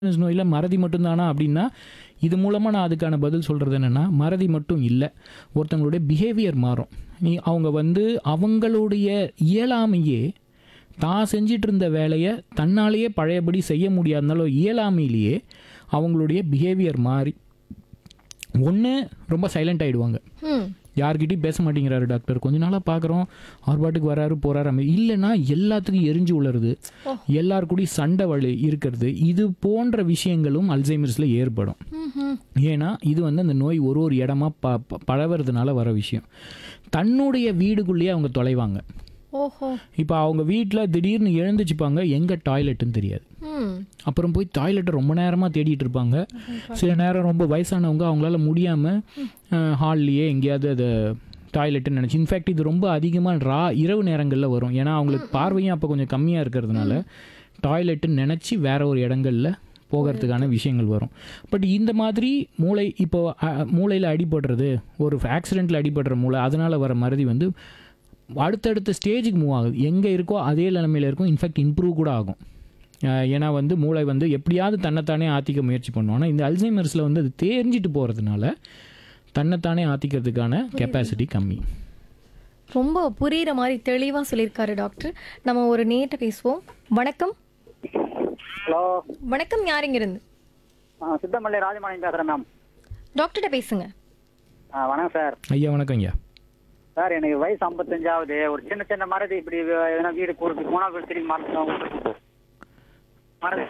Alzheimer's நோயில் மறதி மட்டும்தானா அப்படின்னா இது மூலமாக நான் அதுக்கான பதில் சொல்கிறது என்னென்னா மறதி மட்டும் இல்லை ஒருத்தவங்களுடைய பிஹேவியர் மாறும் நீ அவங்க வந்து அவங்களுடைய இயலாமையே தான் செஞ்சிட்டு இருந்த வேலையை தன்னாலேயே பழையபடி செய்ய முடியாதனாலும் இயலாமையிலேயே அவங்களுடைய பிஹேவியர் மாறி ஒன்று ரொம்ப சைலண்ட் ஆகிடுவாங்க ம் யார்கிட்டயும் பேச மாட்டேங்கிறாரு டாக்டர் கொஞ்ச நாளாக பார்க்குறோம் அவர் பாட்டுக்கு வராரு போறாரு அமை இல்லைன்னா எல்லாத்துக்கும் எரிஞ்சு உளருது ஓ. எல்லார் கூடயும் சண்டை வழி இருக்கிறது இது போன்ற விஷயங்களும் அல்சைமர்ஸில் ஏற்படும் ம்ஹும். ஏன்னா இது வந்து அந்த நோய் ஒரு ஒரு இடமா ப ப- பழவறதுனால வர விஷயம் தன்னுடைய வீடுக்குள்ளேயே அவங்க தொலைவாங்க ஓஹோ இப்போ அவங்க வீட்டில் திடீர்னு எழுந்துச்சுப்பாங்க எங்கே டாய்லெட்டுன்னு தெரியாது ம் அப்புறம் போய் டாய்லெட்டை ரொம்ப நேரமாக தேடிட்டு இருப்பாங்க சில நேரம் ரொம்ப வயசானவங்க அவங்களால முடியாமல் ஹால்லையே எங்கேயாவது அதை டாய்லெட்டுன்னு நினச்சி இன்ஃபேக்ட் இது ரொம்ப அதிகமாக ரா இரவு நேரங்களில் வரும் ஏன்னா அவங்களுக்கு பார்வையும் அப்போ கொஞ்சம் கம்மியாக இருக்கிறதுனால டாய்லெட்டுன்னு நினச்சி வேற ஒரு இடங்களில் போகிறதுக்கான விஷயங்கள் வரும் பட் இந்த மாதிரி மூளை இப்போ மூளையில் அடிபடுறது ஒரு ஆக்சிடெண்ட்டில் அடிபடுற மூளை அதனால் வர மறதி வந்து அடுத்தடுத்த ஸ்டேஜுக்கு மூவ் ஆகுது எங்கே இருக்கோ அதே நிலமையில இருக்கும் இன்ஃபேக்ட் இம்ப்ரூவ் கூட ஆகும் அஹ் ஏன்னா வந்து மூளை வந்து எப்படியாவது தன்னைத்தானே ஆற்றிக்க முயற்சி பண்ணும் ஆனால் இந்த அல்சைமர்ஸில் வந்து அது தெரிஞ்சிட்டு போகிறதுனால தன்னைத்தானே ஆற்றிக்கிறதுக்கான கெப்பாசிட்டி கம்மி ரொம்ப புரியுற மாதிரி தெளிவா சொல்லியிருக்காரு டாக்டர் நம்ம ஒரு நேட்ட பேசுவோம் வணக்கம் ஹலோ வணக்கம் யாருங்க இருந்து ஆ, சித்தமல்லி ராஜமாணியம் பேசுகிறேன் மேம் டாக்டர்கிட்ட பேசுங்க ஆ, வணக்கம் சார் ஐயா வணக்கம் ஐயா சார் எனக்கு வயசு ஐம்பத்தஞ்சாவது ஒரு சின்ன சின்ன மறதி இப்படி வே- எதனா வீடு கூறுக்கு போனால் போய் திரும்பி மறந்துடும் மறதி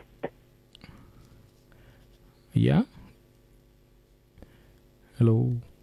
ஐயா ஹலோ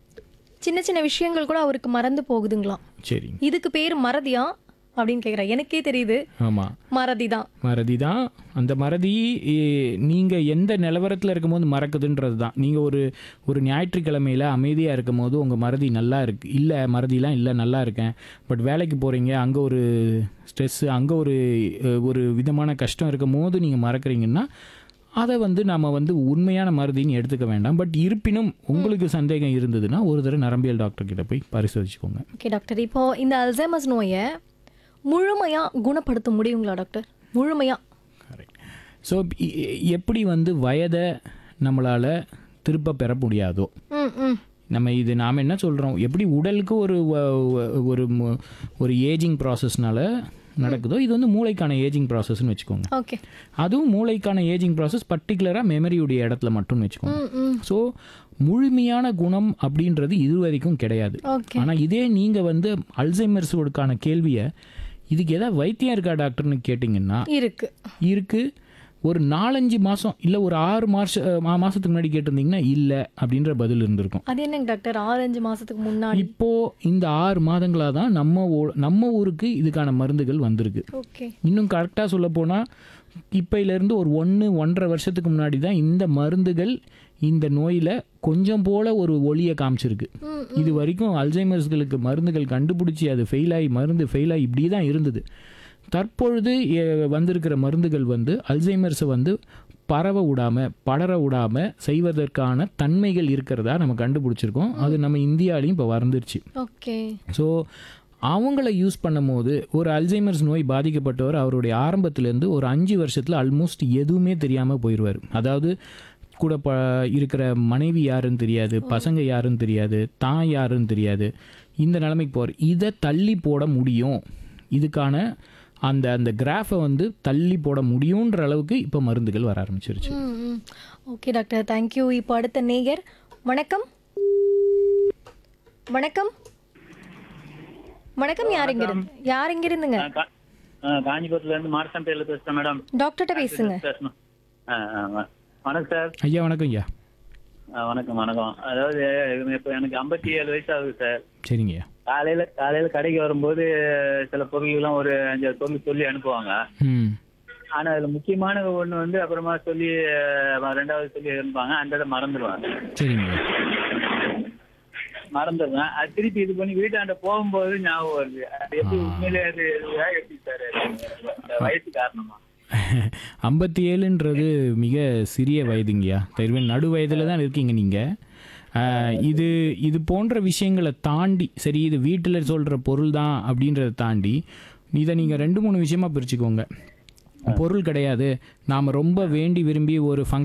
சின்ன சின்ன விஷயங்கள் கூட அவருக்கு மறந்து போகுதுங்களாம் சரி இதுக்கு பேர் மறதியா அப்படின்னு கேக்குறேன் எனக்கே தெரியுது ஆமாம் மறதி தான் மறதி தான் அந்த மறதி நீங்கள் எந்த நிலவரத்தில் இருக்கும்போது மறக்குதுன்றது தான் நீங்கள் ஒரு ஒரு ஞாயிற்றுக்கிழமையில் அமைதியாக இருக்கும் போது உங்கள் மறதி நல்லா இருக்கு இல்லை மறதிலாம் இல்லை நல்லா இருக்கேன் பட் வேலைக்கு போகிறீங்க அங்கே ஒரு ஸ்ட்ரெஸ்ஸு அங்கே ஒரு அஹ், ஒரு விதமான கஷ்டம் இருக்கும் போது நீங்கள் மறக்கிறீங்கன்னா அதை வந்து நம்ம வந்து உண்மையான மறதின்னு எடுத்துக்க வேண்டாம் பட் இருப்பினும் உங்களுக்கு சந்தேகம் இருந்ததுன்னா ஒரு தடவை நரம்பியல் டாக்டர் கிட்ட போய் பரிசோதிச்சுக்கோங்க ஓகே டாக்டர் இப்போ இந்த அல்சைமர்ஸ் நோயை முழுமையா குணப்படுத்த முடியுங்களா டாக்டர் முழுமையா கரெக்ட் ஸோ எப்படி வந்து வயதை நம்மளால் திருப்ப பெற முடியாதோ ம் ம் நம்ம இது நாம் என்ன சொல்கிறோம் எப்படி உடலுக்கு ஒரு வ- வ- ஒரு மு- ஒரு ஏஜிங் ப்ராசஸ்னால நடக்குதோ இது வந்து மூளைக்கான ஏஜிங் ப்ராசஸ்னு வச்சுக்கோங்க ஓகே அதுவும் மூளைக்கான ஏஜிங் ப்ராசஸ் பர்டிகுலராக மெமரியுடைய இடத்துல மட்டும்னு வச்சுக்கோங்க ம் ம் ஸோ முழுமையான குணம் அப்படின்றது இது வரைக்கும் கிடையாது ஓகே ஆனால் இதே நீங்கள் வந்து அல்சைமர்ஸோடுக்கான கேள்வியை இதுக்கு ஏதாவது வைத்தியம் இருக்கா டாக்டர்னு கேட்டிங்கன்னா இருக்கு இருக்கு ஒரு நாலஞ்சு மாதம் இல்லை ஒரு ஆறு மாச மா- மாசத்துக்கு முன்னாடி கேட்டிருந்தீங்கன்னா இல்லை அப்படின்ற பதில் இருந்திருக்கும் அது என்னங்க டாக்டர் ஆறஞ்சு மாசத்துக்கு முன்னாடி இப்போ இந்த ஆறு மாதங்களாக தான் நம்ம ஊ- நம்ம ஊருக்கு இதுக்கான மருந்துகள் வந்திருக்கு ஓகே இன்னும் கரெக்டாக சொல்ல போனால் இப்பையிலேருந்து ஒரு ஒன்று ஒன்றரை வருஷத்துக்கு முன்னாடி தான் இந்த மருந்துகள் இந்த நோயில் கொஞ்சம் போல ஒரு ஒளியை காமிச்சிருக்கு ம் இது வரைக்கும் அல்சைமர்ஸ்களுக்கு மருந்துகள் கண்டுபிடிச்சி அது ஃபெயில் ஆகி மருந்து ஃபெயில் ஆகி இப்படி தான் இருந்தது தற்பொழுது எ- வந்திருக்கிற மருந்துகள் வந்து அல்சைமர்ஸை வந்து பரவ விடாம படர விடாம செய்வதற்கான தன்மைகள் இருக்கிறதா நம்ம கண்டுபிடிச்சிருக்கோம் அது நம்ம இந்தியாலையும் இப்போ வந்துருச்சு ஓகே ஸோ அவங்கள யூஸ் பண்ணும்போது ஒரு அல்சைமர்ஸ் நோய் பாதிக்கப்பட்டவர் அவருடைய ஆரம்பத்திலேருந்து ஒரு அஞ்சு வருஷத்தில் ஆல்மோஸ்ட் எதுவுமே தெரியாமல் போயிடுவார் அதாவது கூட ப இருக்கிற மனைவி யாருன்னு தெரியாது பசங்க யாருன்னு தெரியாது தான் யாருன்னு தெரியாது இந்த நிலைமைக்கு போகிற இதை தள்ளி போட முடியும் இதுக்கான அந்த அந்த கிராஃபை வந்து தள்ளி போட முடியுன்ற அளவுக்கு இப்போ மருந்துகள் வர ஆரம்பிச்சிருச்சு ம் ம் ஓகே டாக்டர் தேங்க்யூ இப்போ அடுத்த நேயர் வணக்கம் வணக்கம் வணக்கம் யார் இங்க இருந்து யார் இங்க இருந்துங்க கா- ஆ, காஞ்சிபுரத்துல இருந்து மாரசம்பேரில பேசுறேன் மேடம் டாக்டர்கிட்ட பேசுங்க பேசணும் ஆ, ஆ, வ- வணக்கம் சார் ஐயா வணக்கம் ஐயா ஆ, வணக்கம் வணக்கம் அதாவது இப்போ எனக்கு ஐம்பத்தி ஏழு வயசு ஆகுது சார் சரிங்கய்யா காலையில காலையில கடைக்கு வரும்போது சில பொருள்கள்லாம் ஒரு அஞ்சாறு பொருள் சொல்லி அனுப்புவாங்க ம் ஆனா அதுல முக்கியமான ஒண்ணு வந்து அப்புறமா சொல்லி அஹ், ரெண்டாவது சொல்லி இருப்பாங்க அந்த இதை மறந்துடுவாங்க சரிங்கய்யா மறந்துடுவேன் அது திருப்பி இது பண்ணி வீட்டாண்ட போகும்போது ஞாபகம் வருது அது எப்படி உண்மையிலே அது இதுவா? எப்படி சார் அது? வயசு காரணமா ஐம்பத்தி ஏழுன்றது மிக சிறிய வயதுங்கய்யா தருவே நடு வயதில் தான் இருக்கீங்க நீங்கள் இது இது போன்ற விஷயங்களை தாண்டி சரி இது வீட்டில் சொல்கிற பொருள் தான் அப்படின்றத தாண்டி இதை நீங்கள் ரெண்டு மூணு விஷயமா பிரிச்சுக்கோங்க பொருள் கிடையாது நாம் ரொம்ப வேண்டி விரும்பி ஒரு ஃபங்க்ஷன்